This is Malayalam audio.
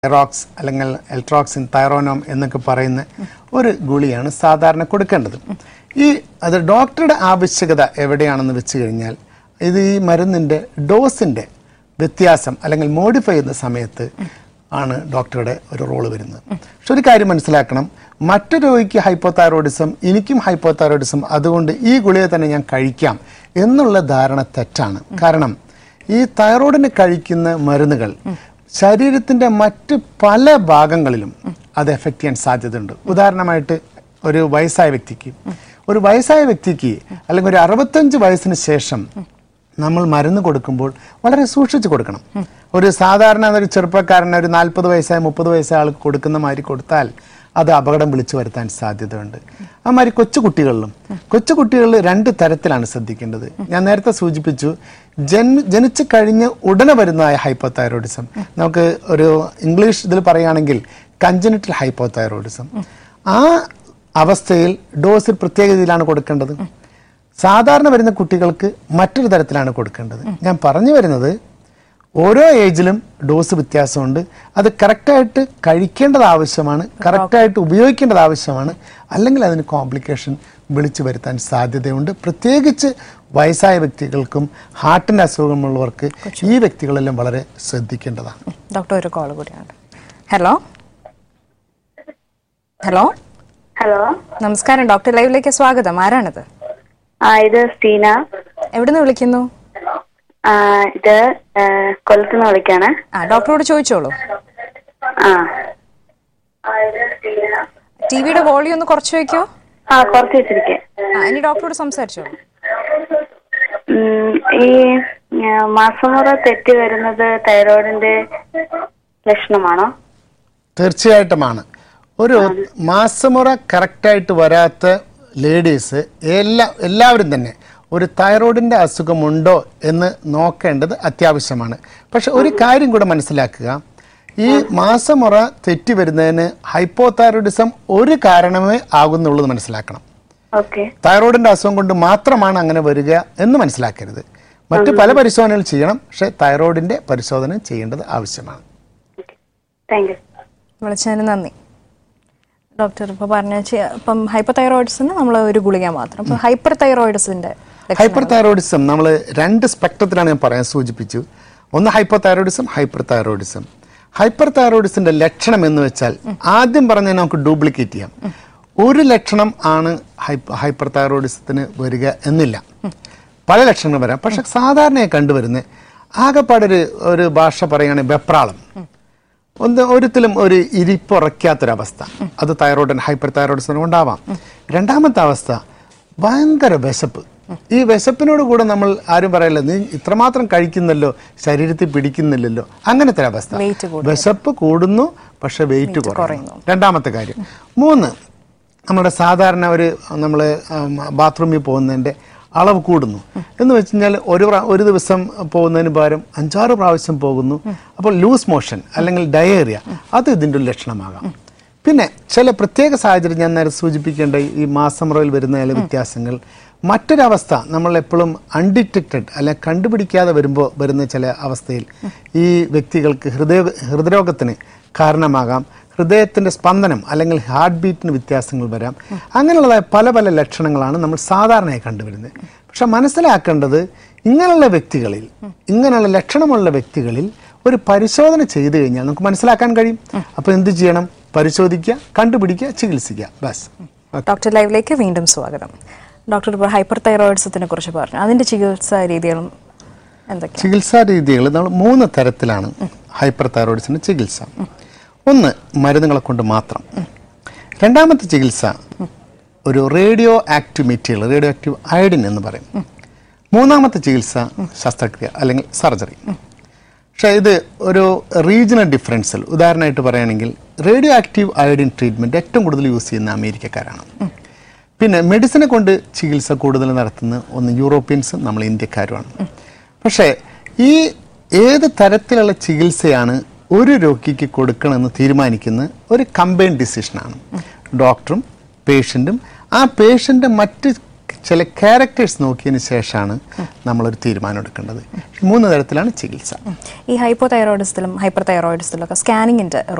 എറോക്സ് അല്ലെങ്കിൽ എൽട്രോക്സിൻ തൈറോനോം എന്നൊക്കെ പറയുന്ന ഒരു ഗുളിയാണ് സാധാരണ കൊടുക്കേണ്ടത് ഈ അത് ഡോക്ടറുടെ ആവശ്യകത എവിടെയാണെന്ന് വെച്ച് കഴിഞ്ഞാൽ ഇത് ഈ മരുന്നിൻ്റെ ഡോസിൻ്റെ വ്യത്യാസം അല്ലെങ്കിൽ മോഡിഫൈ ചെയ്യുന്ന സമയത്ത് ആണ് ഡോക്ടറുടെ ഒരു റോള് വരുന്നത് പക്ഷെ ഒരു കാര്യം മനസ്സിലാക്കണം മറ്റു രോഗിക്ക് ഹൈപ്പോതൈറോയിഡിസം എനിക്കും ഹൈപ്പോതൈറോയിഡിസം അതുകൊണ്ട് ഈ ഗുളിക തന്നെ ഞാൻ കഴിക്കാം എന്നുള്ള ധാരണ തെറ്റാണ് കാരണം ഈ തൈറോയിഡിന് കഴിക്കുന്ന മരുന്നുകൾ ശരീരത്തിന്റെ മറ്റ് പല ഭാഗങ്ങളിലും അത് എഫക്റ്റ് ചെയ്യാൻ സാധ്യതയുണ്ട് ഉദാഹരണമായിട്ട് ഒരു വയസ്സായ വ്യക്തിക്ക് ഒരു വയസ്സായ വ്യക്തിക്ക് അല്ലെങ്കിൽ ഒരു അറുപത്തഞ്ച് വയസ്സിന് ശേഷം നമ്മൾ മരുന്ന് കൊടുക്കുമ്പോൾ വളരെ സൂക്ഷിച്ച് കൊടുക്കണം ഒരു സാധാരണ ഒരു ചെറുപ്പക്കാരന് ഒരു നാൽപ്പത് വയസ്സായ മുപ്പത് വയസ്സായ ആൾക്ക് കൊടുക്കുന്ന മാതിരി കൊടുത്താൽ അത് അപകടം വിളിച്ചു വരുത്താൻ സാധ്യതയുണ്ട് അമാതിരി കൊച്ചുകുട്ടികളിലും കൊച്ചുകുട്ടികളിൽ രണ്ട് തരത്തിലാണ് ശ്രദ്ധിക്കേണ്ടത് ഞാൻ നേരത്തെ സൂചിപ്പിച്ചു ജന് ജനിച്ചു കഴിഞ്ഞ് ഉടനെ വരുന്നതായ ഹൈപ്പോതൈറോയിഡിസം നമുക്ക് ഒരു ഇംഗ്ലീഷ് ഇതിൽ പറയുകയാണെങ്കിൽ കഞ്ചനിറ്റൽ ഹൈപ്പോതൈറോയിഡിസം ആ അവസ്ഥയിൽ ഡോസിൽ പ്രത്യേക രീതിയിലാണ് കൊടുക്കേണ്ടത് സാധാരണ വരുന്ന കുട്ടികൾക്ക് മറ്റൊരു തരത്തിലാണ് കൊടുക്കേണ്ടത് ഞാൻ പറഞ്ഞു വരുന്നത് ഓരോ ഏജിലും ഡോസ് വ്യത്യാസമുണ്ട് അത് കറക്റ്റായിട്ട് കഴിക്കേണ്ടത് ആവശ്യമാണ് കറക്റ്റായിട്ട് ഉപയോഗിക്കേണ്ടത് ആവശ്യമാണ് അല്ലെങ്കിൽ അതിന് കോംപ്ലിക്കേഷൻ വിളിച്ചു വരുത്താൻ സാധ്യതയുണ്ട് പ്രത്യേകിച്ച് വയസ്സായ വ്യക്തികൾക്കും ഹാർട്ടിൻ്റെ അസുഖമുള്ളവർക്ക് ഈ വ്യക്തികളെല്ലാം വളരെ ശ്രദ്ധിക്കേണ്ടതാണ് ഡോക്ടർ ഒരു കോൾ കൂടിയാണ് ഹലോ ഹലോ ഹലോ നമസ്കാരം ഡോക്ടർ ലൈവിലേക്ക് സ്വാഗതം ആരാണിത് ആ ഇത് സ്റ്റീന എവിടുന്ന് വിളിക്കുന്നു ആ ഇത് ഏ, കൊല്ലത്തുനിന്ന് വിളിക്കാണ് ആ ഡോക്ടറോട് ചോദിച്ചോളൂ ആ ടി വിയുടെ വോളിയം ഒന്ന് കുറച്ച് വെക്കോ ആ കുറച്ച് വെച്ചിരിക്കെ ആ ഇനി ഡോക്ടറോട് സംസാരിച്ചോളൂ ഉം, ഈ ആ, മാസമുറ തെറ്റി വരുന്നത് തൈറോയിഡിന്റെ ലക്ഷണമാണോ തീർച്ചയായിട്ടുമാണ് ഒരു മാസമുറ കറക്റ്റായിട്ട് വരാത്ത ലേഡീസ് എല്ലാ എല്ലാവരും തന്നെ ഒരു തൈറോയിഡിൻ്റെ അസുഖമുണ്ടോ എന്ന് നോക്കേണ്ടത് അത്യാവശ്യമാണ് പക്ഷെ ഒരു കാര്യം കൂടെ മനസ്സിലാക്കുക ഈ മാസമുറ തെറ്റി വരുന്നതിന് ഹൈപ്പോതൈറോയിഡിസം ഒരു കാരണമേ ആകുന്നുള്ളത് മനസ്സിലാക്കണം ഓക്കെ തൈറോയിഡിൻ്റെ അസുഖം കൊണ്ട് മാത്രമാണ് അങ്ങനെ വരിക എന്ന് മനസ്സിലാക്കരുത് മറ്റു പല പരിശോധനകൾ ചെയ്യണം പക്ഷേ തൈറോയിഡിൻ്റെ പരിശോധന ചെയ്യേണ്ടത് ആവശ്യമാണ് താങ്ക് യു വിളിച്ചതിന് നന്ദി ഡോക്ടർ ഇപ്പോൾ പറഞ്ഞ ചെ- ഇപ്പം ഹൈപ്പർ തൈറോയിഡ്സിന് നമ്മൾ ഒരു ഗുളിക മാത്രം ഇപ്പം ഹൈപ്പർ തൈറോയിഡ്സിന്റെ ഹൈപ്പർ തൈറോയിഡിസം നമ്മൾ രണ്ട് സ്പെക്ട്രത്തിലാണ് ഞാൻ പറയാൻ സൂചിപ്പിച്ചു ഒന്ന് hyperthyroidism hyperthyroidism hyper തൈറോയിഡിസിന്റെ ലക്ഷണം എന്ന് വെച്ചാൽ ആദ്യം പറഞ്ഞ നമുക്ക് ഡ്യൂപ്ലിക്കേറ്റ് ചെയ്യാം ഒരു ലക്ഷണം ആണ് ഹൈപ്പർ തൈറോയിഡിസത്തിന് വരിക എന്നില്ല പല ലക്ഷണങ്ങൾ വരാം പക്ഷെ സാധാരണയായി കണ്ടുവരുന്നത് ആകെപ്പാടൊരു ഒരു ഭാഷ പറയുകയാണെങ്കിൽ വെപ്രാളം ഒന്ന് ഒരിക്കലും ഒരു ഇരിപ്പുറയ്ക്കാത്തൊരവസ്ഥ അത് തൈറോയിഡ് ഹൈപ്പർ തൈറോയിഡിസിന് ഉണ്ടാവാം രണ്ടാമത്തെ അവസ്ഥ ഭയങ്കര വിശപ്പ് ഈ വിശപ്പിനോട് കൂടെ നമ്മൾ ആരും പറയല്ല നീ ഇത്രമാത്രം കഴിക്കുന്നല്ലോ ശരീരത്തിൽ പിടിക്കുന്നില്ലല്ലോ അങ്ങനത്തെ ഒരു അവസ്ഥ Weight കൂടുന്നു. വിശപ്പ് കൂടുന്നു പക്ഷെ വെയിറ്റ് കുറയുന്നു രണ്ടാമത്തെ കാര്യം മൂന്ന് നമ്മുടെ സാധാരണ ഒരു നമ്മൾ ബാത്റൂമിൽ പോകുന്നതിൻ്റെ അളവ് കൂടുന്നു എന്ന് വെച്ച് കഴിഞ്ഞാൽ ഒരു പ്രാ- ഒരു ദിവസം പോകുന്നതിന് പകരം അഞ്ചാറ് പ്രാവശ്യം പോകുന്നു അപ്പോൾ ലൂസ് മോഷൻ അല്ലെങ്കിൽ ഡയേറിയ അത് ഇതിൻ്റെ ഒരു ലക്ഷണമാകാം പിന്നെ ചില പ്രത്യേക സാഹചര്യം ഞാൻ നേരെ സൂചിപ്പിക്കേണ്ട ഈ മാസമുറയിൽ വരുന്ന ചില വ്യത്യാസങ്ങൾ മറ്റൊരവസ്ഥ നമ്മൾ എപ്പോഴും അൺഡിറ്റക്റ്റഡ് അല്ലെ കണ്ടുപിടിക്കാതെ വരുമ്പോൾ വരുന്ന ചില അവസ്ഥയിൽ ഈ വ്യക്തികൾക്ക് ഹൃദയ ഹൃദയരോഗത്തിന് കാരണമാകാം ഹൃദയത്തിൻ്റെ സ്പന്ദനം അല്ലെങ്കിൽ ഹാർട്ട് ബീറ്റിന് വ്യത്യാസങ്ങൾ വരാം അങ്ങനെയുള്ളതായ പല പല ലക്ഷണങ്ങളാണ് നമ്മൾ സാധാരണയായി കണ്ടുവരുന്നത് പക്ഷെ മനസ്സിലാക്കേണ്ടത് ഇങ്ങനെയുള്ള വ്യക്തികളിൽ ഇങ്ങനെയുള്ള ലക്ഷണമുള്ള വ്യക്തികളിൽ ഒരു പരിശോധന ചെയ്തു കഴിഞ്ഞാൽ നമുക്ക് മനസ്സിലാക്കാൻ കഴിയും അപ്പോൾ എന്ത് ചെയ്യണം പരിശോധിക്കുക കണ്ടുപിടിക്കുക ചികിത്സിക്കുക ബസ് ഡോക്ടർ ലൈവിലേക്ക് വീണ്ടും സ്വാഗതം ഡോക്ടർ ഇപ്പോൾ ഹൈപ്പർ തൈറോയിഡ്സത്തിനെ കുറിച്ച് പറഞ്ഞു അതിന്റെ ചികിത്സാ രീതികളും എന്തൊക്കെയാണ് ചികിത്സാ രീതികൾ നമ്മൾ മൂന്ന് തരത്തിലാണ് ഹൈപ്പർ തൈറോയിഡ്സിന്റെ ചികിത്സ ഒന്ന് മരുന്നുകളെ കൊണ്ട് മാത്രം രണ്ടാമത്തെ ചികിത്സ ഒരു radioactive material radioactive iodine എന്ന് പറയും മൂന്നാമത്തെ ചികിത്സ ശസ്ത്രക്രിയ അല്ലെങ്കിൽ സർജറി പക്ഷേ ഇത് ഒരു റീജിയണൽ ഡിഫറൻസിൽ ഉദാഹരണമായിട്ട് പറയുകയാണെങ്കിൽ റേഡിയോ ആക്റ്റീവ് അയഡിൻ ട്രീറ്റ്മെൻറ്റ് ഏറ്റവും കൂടുതൽ യൂസ് ചെയ്യുന്ന അമേരിക്കക്കാരാണ് പിന്നെ മെഡിസിനെ കൊണ്ട് ചികിത്സ കൂടുതൽ നടത്തുന്ന ഒന്ന് യൂറോപ്യൻസും നമ്മൾ ഇന്ത്യക്കാരുമാണ് പക്ഷേ ഈ ഏത് തരത്തിലുള്ള ചികിത്സയാണ് ഒരു രോഗിക്ക് കൊടുക്കണമെന്ന് തീരുമാനിക്കുന്ന ഒരു കമ്പൈൻ ഡിസിഷനാണ് ഡോക്ടറും പേഷ്യൻറ്റും ആ പേഷ്യൻ്റെ മറ്റ് ചില ക്യാരക്ടേഴ്സ് നോക്കിയതിന് ശേഷമാണ് നമ്മളൊരു തീരുമാനം എടുക്കേണ്ടത് ഈ മൂന്ന് തരത്തിലാണ് ചികിത്സ ഈ ഹൈപ്പോ തൈറോയിഡിസത്തിലും ഹൈപ്പർ തൈറോയിഡിസത്തിലും ഒക്കെ സ്കാനിങ്ങിന്റെ